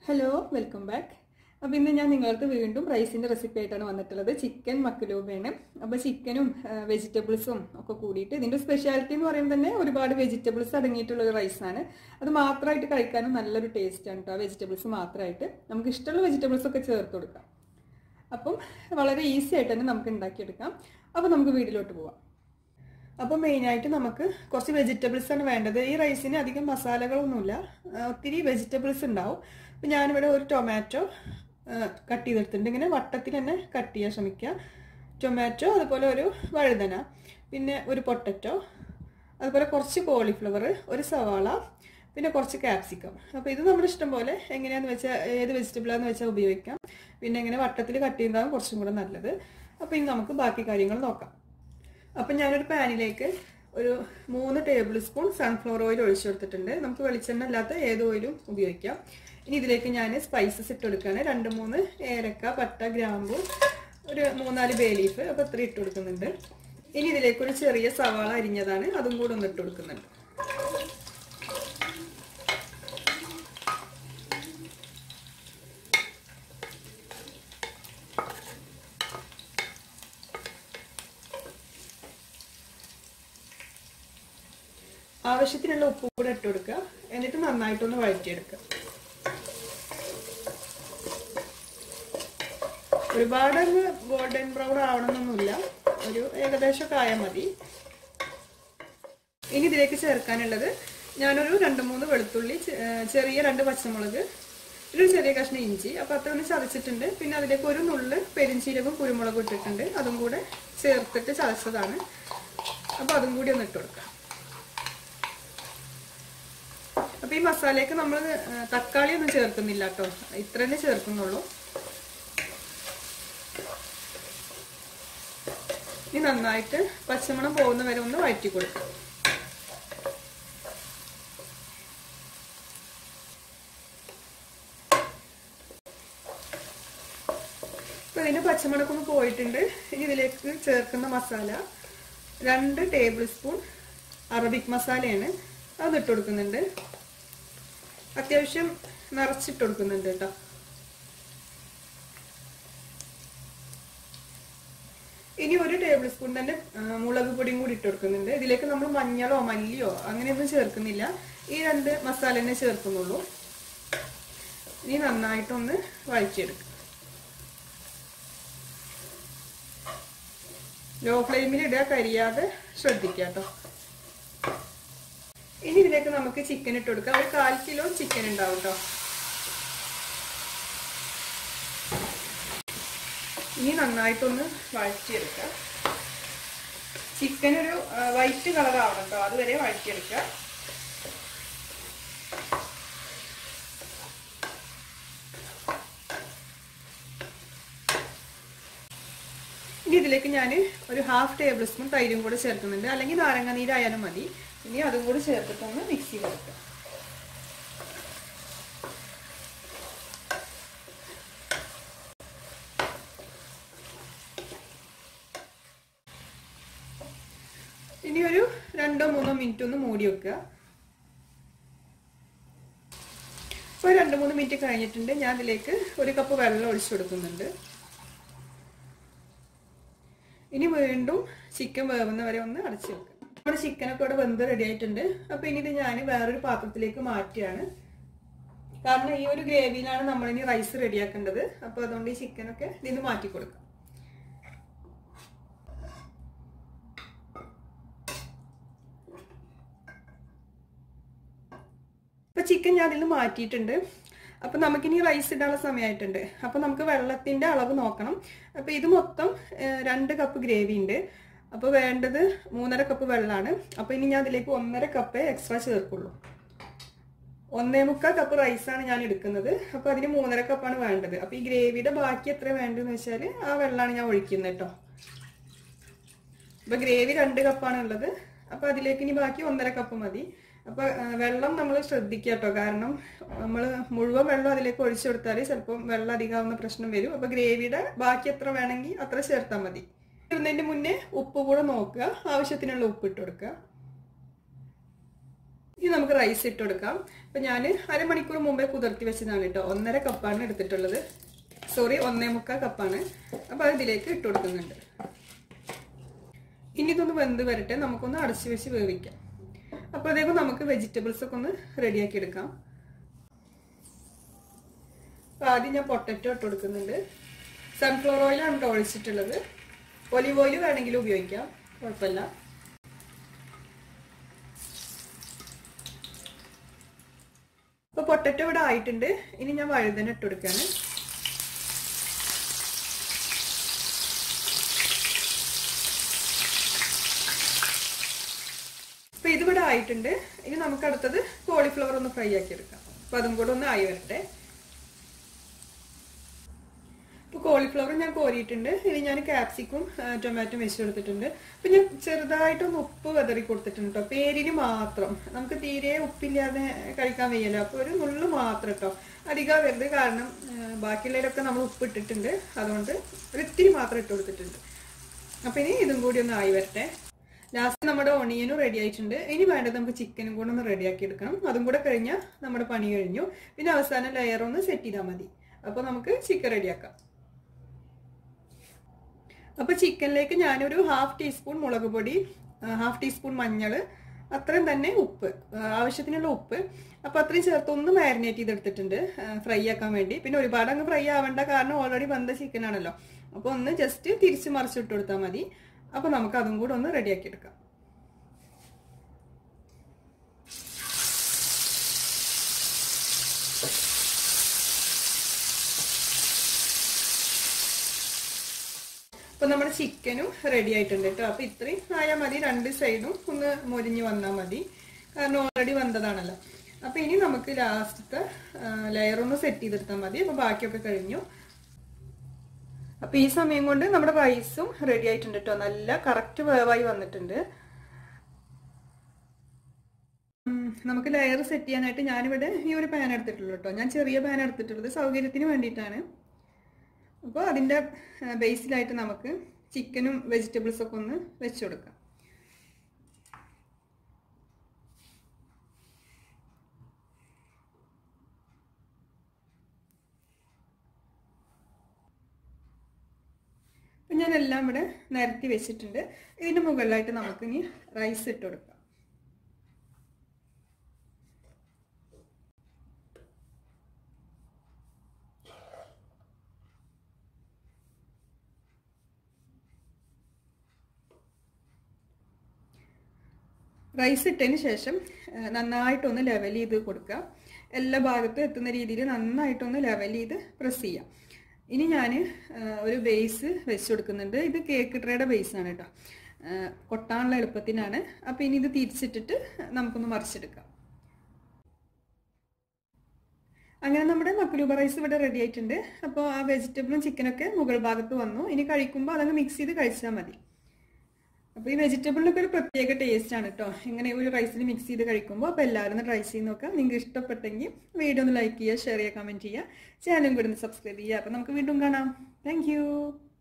hello welcome back അപ്പോൾ ഇന്ന് ഞാൻ നിങ്ങൾക്ക് വീണ്ടും റൈസിൻ്റെ റെസിപ്പി ആയിട്ടാണ് വന്നിട്ടുള്ളത് ചിക്കൻ മക്കലൂബയാണ് അപ്പോൾ ചിക്കനും വെജിറ്റബിൾസും ഒക്കെ കൂടിയിട്ട് ഇതിൻ്റെ സ്പെഷ്യാലിറ്റി എന്ന് പറയുമ്പോൾ തന്നെ ഒരുപാട് വെജിറ്റബിൾസ് അടങ്ങിയിട്ടുള്ള ഒരു റൈസാണ് അത് മാത്രമായിട്ട് കഴിക്കാനും നല്ലൊരു ടേസ്റ്റാണ് കേട്ടോ വെജിറ്റബിൾസ് മാത്രമായിട്ട് നമുക്ക് ഇഷ്ടമുള്ള വെജിറ്റബിൾസ് ഒക്കെ ചേർത്ത് കൊടുക്കാം അപ്പം വളരെ ഈസി ആയിട്ട് തന്നെ നമുക്ക് ഉണ്ടാക്കിയെടുക്കാം അപ്പോൾ നമുക്ക് വീട്ടിലോട്ട് പോവാം അപ്പോൾ മെയിനായിട്ട് നമുക്ക് കുറച്ച് വെജിറ്റബിൾസ് ആണ് വേണ്ടത് ഈ റൈസിന് അധികം മസാലകളൊന്നുമില്ല ഒത്തിരി വെജിറ്റബിൾസ് ഉണ്ടാവും അപ്പം ഞാനിവിടെ ഒരു ടൊമാറ്റോ കട്ട് ചെയ്തെടുത്തിട്ടുണ്ട് ഇങ്ങനെ വട്ടത്തിൽ തന്നെ കട്ട് ചെയ്യാൻ ശ്രമിക്കുക ടൊമാറ്റോ അതുപോലെ ഒരു വഴുതന പിന്നെ ഒരു പൊട്ടറ്റോ അതുപോലെ കുറച്ച് കോളിഫ്ലവർ ഒരു സവാള പിന്നെ കുറച്ച് ക്യാപ്സിക്കം അപ്പോൾ ഇത് നമ്മുടെ ഇഷ്ടം പോലെ എങ്ങനെയാന്ന് വെച്ചാൽ ഏത് വെജിറ്റബിളാന്ന് വെച്ചാൽ ഉപയോഗിക്കാം പിന്നെ ഇങ്ങനെ വട്ടത്തിൽ കട്ട് ചെയ്യുന്നതാണ് കുറച്ചും കൂടെ നല്ലത് അപ്പോൾ ഇനി നമുക്ക് ബാക്കി കാര്യങ്ങൾ നോക്കാം അപ്പം ഞാനൊരു പാനിലേക്ക് ഒരു മൂന്ന് ടേബിൾ സ്പൂൺ സൺഫ്ലവർ ഓയിൽ ഒഴിച്ചു കൊടുത്തിട്ടുണ്ട് നമുക്ക് വെളിച്ചെണ്ണ അല്ലാത്ത ഏത് ഓയിലും ഉപയോഗിക്കാം ഇനി ഇതിലേക്ക് ഞാൻ സ്പൈസസ് ഇട്ട് കൊടുക്കുകയാണ് രണ്ട് മൂന്ന് ഏലക്ക പട്ട ഗ്രാമ്പു ഒരു മൂന്നാല് ബേ ലീഫ് അപ്പോൾ ഇത്ര ഇട്ട് കൊടുക്കുന്നുണ്ട് ഇനി ഇതിലേക്ക് ഒരു ചെറിയ സവാള അരിഞ്ഞതാണ് അതും കൂടെ ഒന്ന് ഇട്ട് കൊടുക്കുന്നുണ്ട് ആവശ്യത്തിനുള്ള ഉപ്പ് കൂടെ ഇട്ട് കൊടുക്കുക എന്നിട്ട് നന്നായിട്ടൊന്ന് വഴറ്റിയെടുക്കുക ഒരുപാട് ഗോൾഡൻ ബ്രൗൺ ആവണമെന്നൊന്നുമില്ല ഒരു ഏകദേശമൊക്കെ ആയാൽ മതി ഇനി ഇതിലേക്ക് ചേർക്കാനുള്ളത് ഞാനൊരു രണ്ട് മൂന്ന് വെളുത്തുള്ളി ചെറിയ രണ്ട് പച്ചമുളക് ഒരു ചെറിയ കഷ്ണം ഇഞ്ചി അപ്പോൾ അത്ര ഒന്ന് ചതച്ചിട്ടുണ്ട് പിന്നെ അതിലേക്ക് ഒരു നുള്ള് പെരിഞ്ചീരകവും കുരുമുളകും ഇട്ടിട്ടുണ്ട് അതും കൂടെ ചേർത്തിട്ട് ചതച്ചതാണ് അപ്പോൾ അതും കൂടി ഒന്ന് ഇട്ട് കൊടുക്കാം അപ്പൊ ഈ മസാലയ്ക്ക് നമ്മൾ തക്കാളി ഒന്നും ചേർക്കുന്നില്ല കേട്ടോ ഇത്ര തന്നെ ചേർക്കുന്നുള്ളൂ ഇനി നന്നായിട്ട് പച്ചമണം പോകുന്ന വരെ ഒന്ന് വഴറ്റി കൊടുക്കാം അപ്പൊ ഇതിന് പച്ചമണക്ക് ഒന്ന് പോയിട്ടുണ്ട് ഇനി ഇതിലേക്ക് ചേർക്കുന്ന മസാല രണ്ട് ടേബിൾ സ്പൂൺ അറബിക് മസാലയാണ് അത് ഇട്ട് കൊടുക്കുന്നുണ്ട് അത്യാവശ്യം നിറച്ചിട്ട് കൊടുക്കുന്നുണ്ട് കേട്ടോ ഇനി ഒരു ടേബിൾ സ്പൂൺ തന്നെ മുളക് പൊടിയും കൂടി ഇട്ട് കൊടുക്കുന്നുണ്ട് ഇതിലേക്ക് നമ്മൾ മഞ്ഞളോ മല്ലിയോ അങ്ങനെയൊന്നും ചേർക്കുന്നില്ല ഈ രണ്ട് മസാല തന്നെ ചേർക്കുന്നുള്ളൂ ഇനി നന്നായിട്ടൊന്ന് വഴറ്റിയെടുക്കുക ലോ ഫ്ലെയിമിൽ ഇടുക കരിയാതെ ശ്രദ്ധിക്കുക കേട്ടോ ഇനി ഇതിലേക്ക് നമുക്ക് ചിക്കൻ ഇട്ട് കൊടുക്കാം ഒരു കാൽ കിലോ ചിക്കൻ ഉണ്ടാവും കേട്ടോ ഇനി നന്നായിട്ടൊന്ന് വഴറ്റിയെടുക്കുക ചിക്കൻ ഒരു വൈറ്റ് കളർ ആവണം കേട്ടോ അതുവരെ വഴറ്റിയെടുക്കുക ഇനി ഇതിലേക്ക് ഞാൻ ഒരു ഹാഫ് ടേബിൾ സ്പൂൺ തൈരും കൂടെ ചേർക്കുന്നുണ്ട് അല്ലെങ്കിൽ നാരങ്ങ നീരായാലും മതി ഇനി അതും കൂടി ചേർത്തിട്ടൊന്ന് മിക്സ് ചെയ്ത് വെക്കാം ഇനി ഒരു രണ്ടോ മൂന്നോ മിനിറ്റ് ഒന്ന് മൂടി വെക്കുക ഇപ്പോൾ രണ്ട് മൂന്ന് മിനിറ്റ് കഴിഞ്ഞിട്ടുണ്ട് ഞാൻ ഇതിലേക്ക് ഒരു കപ്പ് വെള്ളം ഒഴിച്ചു കൊടുക്കുന്നുണ്ട് ഇനി വീണ്ടും ചിക്കൻ വേവുന്ന വരെ ഒന്ന് അടച്ചു വെക്കുക നമ്മുടെ ചിക്കനൊക്കെ ഇവിടെ വെന്ത് റെഡി ആയിട്ടുണ്ട് അപ്പൊ ഇനി ഇത് ഞാൻ വേറൊരു പാത്രത്തിലേക്ക് മാറ്റിയാണ് കാരണം ഈ ഒരു ഗ്രേവിയിലാണ് നമ്മൾ ഇനി റൈസ് റെഡിയാക്കേണ്ടത് അപ്പൊ അതുകൊണ്ട് ഈ ചിക്കനൊക്കെ ഇതിന് മാറ്റി കൊടുക്കാം ഇപ്പൊ ചിക്കൻ ഞാൻ ഇതിൽ മാറ്റിയിട്ടുണ്ട് അപ്പൊ നമുക്കിനി റൈസ് ഇടാനുള്ള സമയമായിട്ടുണ്ട് അപ്പൊ നമുക്ക് വെള്ളത്തിന്റെ അളവ് നോക്കണം അപ്പൊ ഇത് മൊത്തം രണ്ട് കപ്പ് ഗ്രേവി ഉണ്ട് അപ്പൊ വേണ്ടത് മൂന്നര കപ്പ് വെള്ളമാണ് അപ്പൊ ഇനി ഞാൻ അതിലേക്ക് ഒന്നര കപ്പ് എക്സ്ട്രാ ചേർക്കുള്ളൂ ഒന്നേ മുക്കാൽ കപ്പ് റൈസാണ് ഞാൻ എടുക്കുന്നത് അപ്പൊ അതിന് മൂന്നര കപ്പാണ് വേണ്ടത് അപ്പൊ ഈ ഗ്രേവിയുടെ ബാക്കി എത്ര വേണ്ടതെന്ന് വെച്ചാൽ ആ വെള്ളമാണ് ഞാൻ ഒഴിക്കുന്നത് കേട്ടോ അപ്പൊ ഗ്രേവി രണ്ട് കപ്പാണ് ഉള്ളത് അപ്പൊ അതിലേക്ക് ഇനി ബാക്കി ഒന്നര കപ്പ് മതി അപ്പൊ വെള്ളം നമ്മൾ ശ്രദ്ധിക്കുക കേട്ടോ കാരണം നമ്മൾ മുഴുവൻ വെള്ളം അതിലേക്ക് ഒഴിച്ചു കൊടുത്താൽ ചിലപ്പം വെള്ളം അധികമാവുന്ന പ്രശ്നം വരും അപ്പൊ ഗ്രേവിയുടെ ബാക്കി എത്ര വേണമെങ്കിൽ അത്ര ചേർത്താൽ മതി ഇടുന്നതിന്റെ മുന്നേ ഉപ്പ് കൂടെ നോക്കുക ആവശ്യത്തിനുള്ള ഉപ്പ് ഇട്ട് കൊടുക്കുക ഇനി നമുക്ക് റൈസ് ഇട്ട് കൊടുക്കാം അപ്പം ഞാൻ അരമണിക്കൂർ മുമ്പേ കുതിർത്തി വെച്ചതാണ് കേട്ടോ ഒന്നര കപ്പാണ് എടുത്തിട്ടുള്ളത് സോറി ഒന്നേ മുക്കാൽ കപ്പാണ് അപ്പോൾ അത് ഇതിലേക്ക് ഇട്ട് കൊടുക്കുന്നുണ്ട് ഇനി ഇതൊന്ന് വെന്ത് വരട്ടെ നമുക്കൊന്ന് അടച്ചു വെച്ച് വേവിക്കാം അപ്പോഴത്തേക്കും നമുക്ക് വെജിറ്റബിൾസ് ഒക്കെ ഒന്ന് റെഡിയാക്കി എടുക്കാം അപ്പോൾ ആദ്യം ഞാൻ പൊട്ടറ്റോ ഇട്ട് കൊടുക്കുന്നുണ്ട് സൺഫ്ലവർ ഓയിലാണ് കേട്ടോ ഒഴിച്ചിട്ടുള്ളത് ഒലിവ് ഓയിൽ വേണമെങ്കിലും ഉപയോഗിക്കാം കുഴപ്പമില്ല അപ്പോൾ പൊട്ടറ്റോ ഇവിടെ ആയിട്ടുണ്ട് ഇനി ഞാൻ വഴുതന ഇട്ട് കൊടുക്കുകയാണ് അപ്പൊ ഇതിവിടെ ആയിട്ടുണ്ട് ഇനി നമുക്ക് അടുത്തത് കോളിഫ്ലവർ ഒന്ന് ഫ്രൈ ആക്കി എടുക്കാം അപ്പൊ അതും കൂടെ ഒന്ന് ആയി വരട്ടെ ഇപ്പൊ കോളിഫ്ലവർ ഞാൻ കോരിയിട്ടുണ്ട് ഇനി ഞാൻ ക്യാപ്സിക്കും ടൊമാറ്റോ വെച്ച് കൊടുത്തിട്ടുണ്ട് അപ്പൊ ഞാൻ ചെറുതായിട്ടൊന്ന് ഉപ്പ് വെതറി കൊടുത്തിട്ടുണ്ട് കേട്ടോ പേരിന് മാത്രം നമുക്ക് തീരെ ഉപ്പില്ലാതെ കഴിക്കാൻ വയ്യല്ലോ അപ്പൊ ഒരു നുള്ളു മാത്രം കേട്ടോ അധികം വരുന്നത് കാരണം ബാക്കിയുള്ളതിലൊക്കെ നമ്മൾ ഉപ്പ് ഇട്ടിട്ടുണ്ട് അതുകൊണ്ട് ഒരു ഇത്തിരി മാത്രം ഇട്ട് കൊടുത്തിട്ടുണ്ട് അപ്പൊ ഇനി ഇതും കൂടി ഒന്ന് ആയി വരട്ടെ ലാസ്റ്റ് നമ്മുടെ ഒണിയനും റെഡി ആയിട്ടുണ്ട് ഇനി വേണ്ടത് നമുക്ക് ചിക്കനും കൂടെ ഒന്ന് റെഡിയാക്കി എടുക്കണം അതും കൂടെ കഴിഞ്ഞാൽ നമ്മുടെ പണി കഴിഞ്ഞു പിന്നെ അവസാനം ലെയർ ഒന്ന് സെറ്റ് ചെയ്താൽ മതി അപ്പോൾ നമുക്ക് ചിക്കൻ റെഡിയാക്കാം അപ്പോൾ ചിക്കനിലേക്ക് ഞാനൊരു ഹാഫ് ടീസ്പൂൺ മുളക് പൊടി ഹാഫ് ടീസ്പൂൺ മഞ്ഞൾ അത്രയും തന്നെ ഉപ്പ് ആവശ്യത്തിനുള്ള ഉപ്പ് അപ്പോൾ അത്രയും ചേർത്ത് ഒന്ന് മാരിനേറ്റ് ചെയ്തെടുത്തിട്ടുണ്ട് ഫ്രൈ ആക്കാൻ വേണ്ടി പിന്നെ ഒരുപാട് അങ്ങ് ഫ്രൈ ആവേണ്ട കാരണം ഓൾറെഡി വന്ന ചിക്കൻ ആണല്ലോ അപ്പോൾ ഒന്ന് ജസ്റ്റ് തിരിച്ച് മറിച്ചിട്ട് കൊടുത്താൽ മതി അപ്പോൾ നമുക്ക് അതും കൂടെ ഒന്ന് റെഡിയാക്കി എടുക്കാം അപ്പൊ നമ്മുടെ ചിക്കനും റെഡി ആയിട്ടുണ്ട് കേട്ടോ അപ്പൊ ഇത്രയും ആയാൽ മതി രണ്ട് സൈഡും ഒന്ന് മൊരിഞ്ഞ് വന്നാൽ മതി കാരണം ഓൾറെഡി വന്നതാണല്ലോ അപ്പൊ ഇനി നമുക്ക് ലാസ്റ്റത്തെ ലെയർ ഒന്ന് സെറ്റ് ചെയ്തെടുത്താൽ മതി അപ്പൊ ബാക്കിയൊക്കെ കഴിഞ്ഞു അപ്പൊ ഈ സമയം കൊണ്ട് നമ്മുടെ റൈസും റെഡി ആയിട്ടുണ്ട് കേട്ടോ നല്ല കറക്റ്റ് വേവായി വന്നിട്ടുണ്ട് നമുക്ക് ലെയർ സെറ്റ് ചെയ്യാനായിട്ട് ഞാനിവിടെ ഈ ഒരു പാൻ എടുത്തിട്ടുള്ളൂ കേട്ടോ ഞാൻ ചെറിയ പാൻ എടുത്തിട്ടുള്ളത് സൗകര്യത്തിന് വേണ്ടിയിട്ടാണ് അപ്പോൾ അതിൻ്റെ ബേസിലായിട്ട് നമുക്ക് ചിക്കനും വെജിറ്റബിൾസും ഒക്കെ ഒന്ന് വെച്ച് കൊടുക്കാം അപ്പം ഞാൻ എല്ലാം ഇവിടെ നിരത്തി വെച്ചിട്ടുണ്ട് ഇതിൻ്റെ മുകളിലായിട്ട് നമുക്ക് ഇനി റൈസ് ഇട്ട് കൊടുക്കാം റൈസ് ഇട്ടതിന് ശേഷം നന്നായിട്ടൊന്ന് ലെവൽ ചെയ്ത് കൊടുക്കുക എല്ലാ ഭാഗത്തും എത്തുന്ന രീതിയിൽ നന്നായിട്ടൊന്ന് ലെവൽ ചെയ്ത് പ്രസ് ചെയ്യാം ഇനി ഞാൻ ഒരു ബേസ് വെച്ച് കൊടുക്കുന്നുണ്ട് ഇത് കേക്ക് ട്രേയുടെ ബേസാണ് കേട്ടോ കൊട്ടാനുള്ള എളുപ്പത്തിനാണ് അപ്പോൾ ഇനി ഇത് തിരിച്ചിട്ടിട്ട് നമുക്കൊന്ന് മറിച്ചെടുക്കാം അങ്ങനെ നമ്മുടെ മക്കുലൂബ റൈസ് ഇവിടെ റെഡി ആയിട്ടുണ്ട് അപ്പോൾ ആ വെജിറ്റബിളും ചിക്കനൊക്കെ മുകൾ ഭാഗത്ത് വന്നു ഇനി കഴിക്കുമ്പോൾ അതങ്ങ് മിക്സ് ചെയ്ത് കഴിച്ചാൽ മതി അപ്പോൾ ഈ വെജിറ്റബിളിനൊക്കെ ഒരു പ്രത്യേക ടേസ്റ്റ് ആണ് കേട്ടോ ഇങ്ങനെ ഒരു റൈസിൽ മിക്സ് ചെയ്ത് കഴിക്കുമ്പോൾ അപ്പോൾ എല്ലാവരും ഒന്ന് ട്രൈ ചെയ്ത് നോക്കാം നിങ്ങൾക്ക് ഇഷ്ടപ്പെട്ടെങ്കിൽ വീഡിയോ ഒന്ന് ലൈക്ക് ചെയ്യുക ഷെയർ ചെയ്യുക കമൻറ്റ് ചെയ്യുക ചാനലും കൂടി ഒന്ന് സബ്സ്ക്രൈബ് ചെയ്യുക അപ്പോൾ നമുക്ക് വീണ്ടും കാണാം താങ്ക്